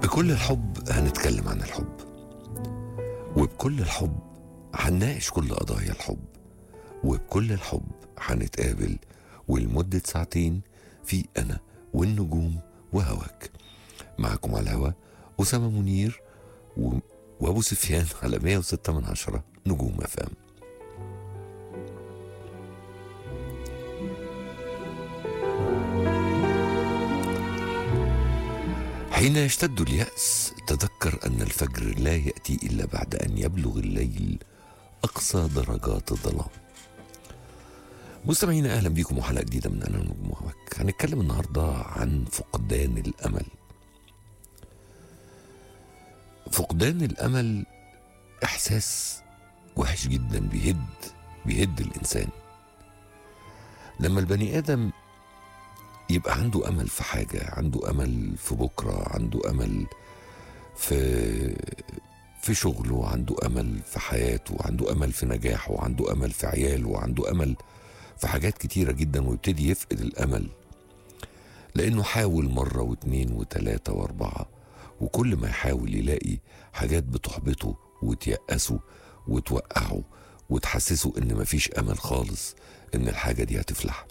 بكل الحب هنتكلم عن الحب وبكل الحب هنناقش كل قضايا الحب وبكل الحب هنتقابل ولمدة ساعتين في أنا والنجوم وهواك معكم على الهوا أسامة منير و... وأبو سفيان على 106 من عشرة نجوم أفام حين يشتد اليأس تذكر أن الفجر لا يأتي إلا بعد أن يبلغ الليل أقصى درجات الظلام مستمعينا أهلا بكم وحلقة جديدة من أنا نجم وهواك هنتكلم النهاردة عن فقدان الأمل فقدان الأمل إحساس وحش جدا بيهد بيهد الإنسان لما البني آدم يبقى عنده امل في حاجه عنده امل في بكره عنده امل في في شغله عنده امل في حياته عنده امل في نجاحه عنده امل في عياله عنده امل في حاجات كتيره جدا ويبتدي يفقد الامل لانه حاول مره واتنين وتلاته واربعه وكل ما يحاول يلاقي حاجات بتحبطه وتيأسه وتوقعه وتحسسه ان مفيش امل خالص ان الحاجه دي هتفلح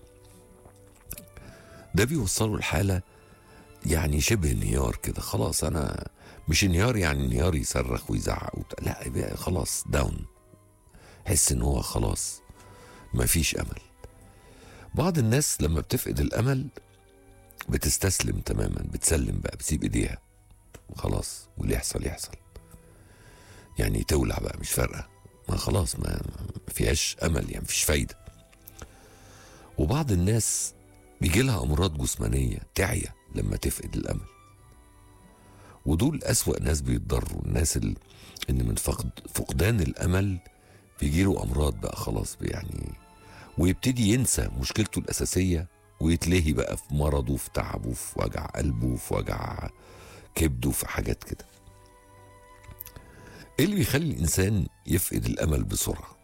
ده بيوصله لحالة يعني شبه انهيار كده خلاص انا مش انهيار يعني انهيار يصرخ ويزعق وبتاع لا يبقى خلاص داون حس ان هو خلاص مفيش امل بعض الناس لما بتفقد الامل بتستسلم تماما بتسلم بقى بتسيب ايديها وخلاص واللي يحصل يحصل يعني تولع بقى مش فارقه ما خلاص ما ما فيهاش امل يعني مفيش فايده وبعض الناس بيجي لها امراض جسمانيه تعيا لما تفقد الامل ودول اسوا ناس بيتضروا الناس اللي ان من فقد فقدان الامل بيجي له امراض بقى خلاص يعني ويبتدي ينسى مشكلته الاساسيه ويتلهي بقى في مرضه في تعبه في وجع قلبه في وجع كبده في حاجات كده ايه اللي بيخلي الانسان يفقد الامل بسرعه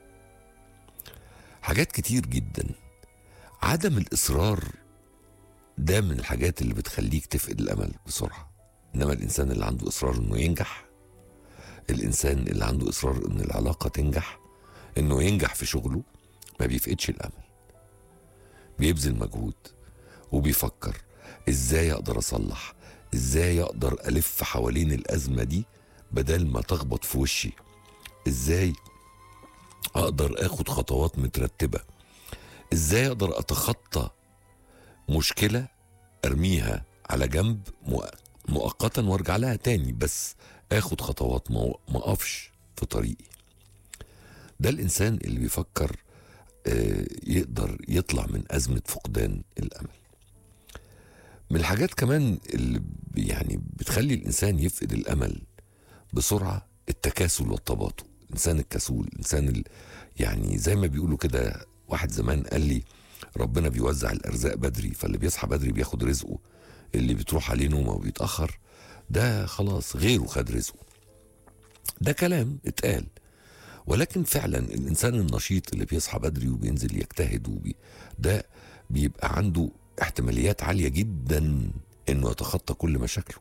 حاجات كتير جدا عدم الإصرار ده من الحاجات اللي بتخليك تفقد الأمل بسرعة إنما الإنسان اللي عنده إصرار إنه ينجح الإنسان اللي عنده إصرار إن العلاقة تنجح إنه ينجح في شغله ما بيفقدش الأمل بيبذل مجهود وبيفكر إزاي أقدر أصلح إزاي أقدر ألف حوالين الأزمة دي بدل ما تخبط في وشي إزاي أقدر أخد خطوات مترتبة ازاي اقدر اتخطى مشكله ارميها على جنب مؤقتا وارجع لها تاني بس اخد خطوات ما اقفش في طريقي ده الانسان اللي بيفكر يقدر يطلع من ازمه فقدان الامل من الحاجات كمان اللي يعني بتخلي الانسان يفقد الامل بسرعه التكاسل والتباطؤ الانسان الكسول الانسان ال... يعني زي ما بيقولوا كده واحد زمان قال لي ربنا بيوزع الارزاق بدري فاللي بيصحى بدري بياخد رزقه اللي بتروح عليه نومه وبيتاخر ده خلاص غيره خد رزقه ده كلام اتقال ولكن فعلا الانسان النشيط اللي بيصحى بدري وبينزل يجتهد وبي ده بيبقى عنده احتماليات عاليه جدا انه يتخطى كل مشاكله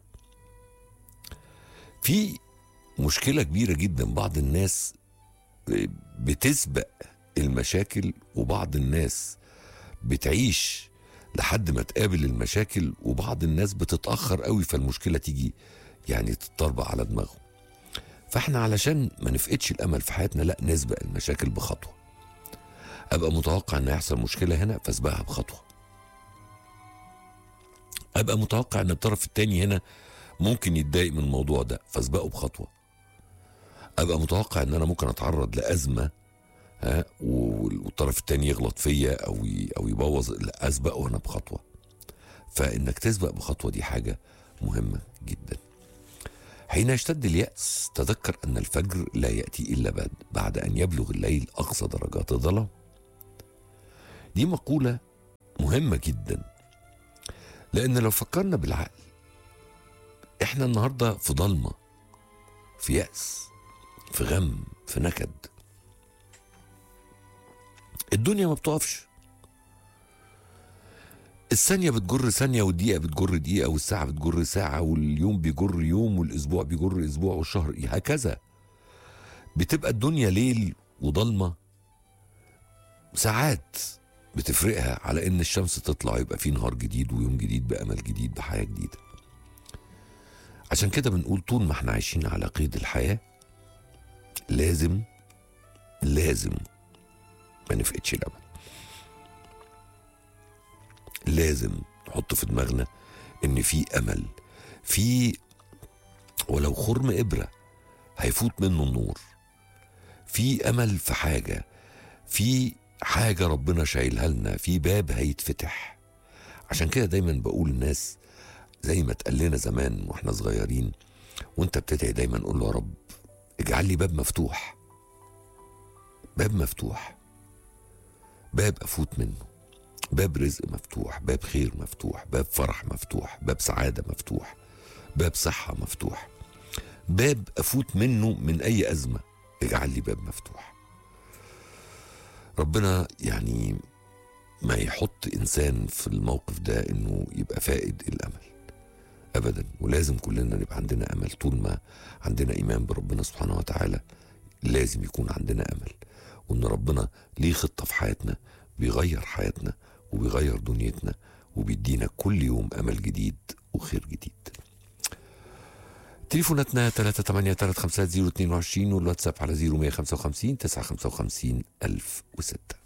في مشكله كبيره جدا بعض الناس بتسبق المشاكل وبعض الناس بتعيش لحد ما تقابل المشاكل وبعض الناس بتتأخر قوي فالمشكلة تيجي يعني تتطربق على دماغهم فاحنا علشان ما نفقدش الأمل في حياتنا لا نسبق المشاكل بخطوة أبقى متوقع أن يحصل مشكلة هنا فاسبقها بخطوة أبقى متوقع أن الطرف التاني هنا ممكن يتضايق من الموضوع ده فاسبقه بخطوة أبقى متوقع أن أنا ممكن أتعرض لأزمة ها والطرف التاني يغلط فيا او او يبوظ لا اسبقه انا بخطوه فانك تسبق بخطوه دي حاجه مهمه جدا حين يشتد اليأس تذكر أن الفجر لا يأتي إلا بعد, بعد أن يبلغ الليل أقصى درجات الظلام دي مقولة مهمة جدا لأن لو فكرنا بالعقل إحنا النهاردة في ضلمة في يأس في غم في نكد الدنيا ما بتقفش الثانية بتجر ثانية والدقيقة بتجر دقيقة والساعة بتجر ساعة واليوم بيجر يوم والأسبوع بيجر أسبوع والشهر هكذا بتبقى الدنيا ليل وضلمة ساعات بتفرقها على إن الشمس تطلع يبقى في نهار جديد ويوم جديد بأمل جديد بحياة جديدة عشان كده بنقول طول ما احنا عايشين على قيد الحياة لازم لازم ما نفقدش الأمل لازم نحط في دماغنا ان في امل في ولو خرم ابره هيفوت منه النور في امل في حاجه في حاجه ربنا شايلها لنا في باب هيتفتح عشان كده دايما بقول للناس زي ما اتقال لنا زمان واحنا صغيرين وانت بتدعي دايما قول له يا رب اجعل لي باب مفتوح باب مفتوح باب افوت منه باب رزق مفتوح باب خير مفتوح باب فرح مفتوح باب سعادة مفتوح باب صحة مفتوح باب أفوت منه من أي أزمة اجعل لي باب مفتوح ربنا يعني ما يحط إنسان في الموقف ده إنه يبقى فائد الأمل أبدا ولازم كلنا نبقى عندنا أمل طول ما عندنا إيمان بربنا سبحانه وتعالى لازم يكون عندنا أمل وإن ربنا ليه خطة في حياتنا بيغير حياتنا وبيغير دنيتنا وبيدينا كل يوم امل جديد وخير جديد تليفوناتنا 3835022 والواتساب على 0155 955 1006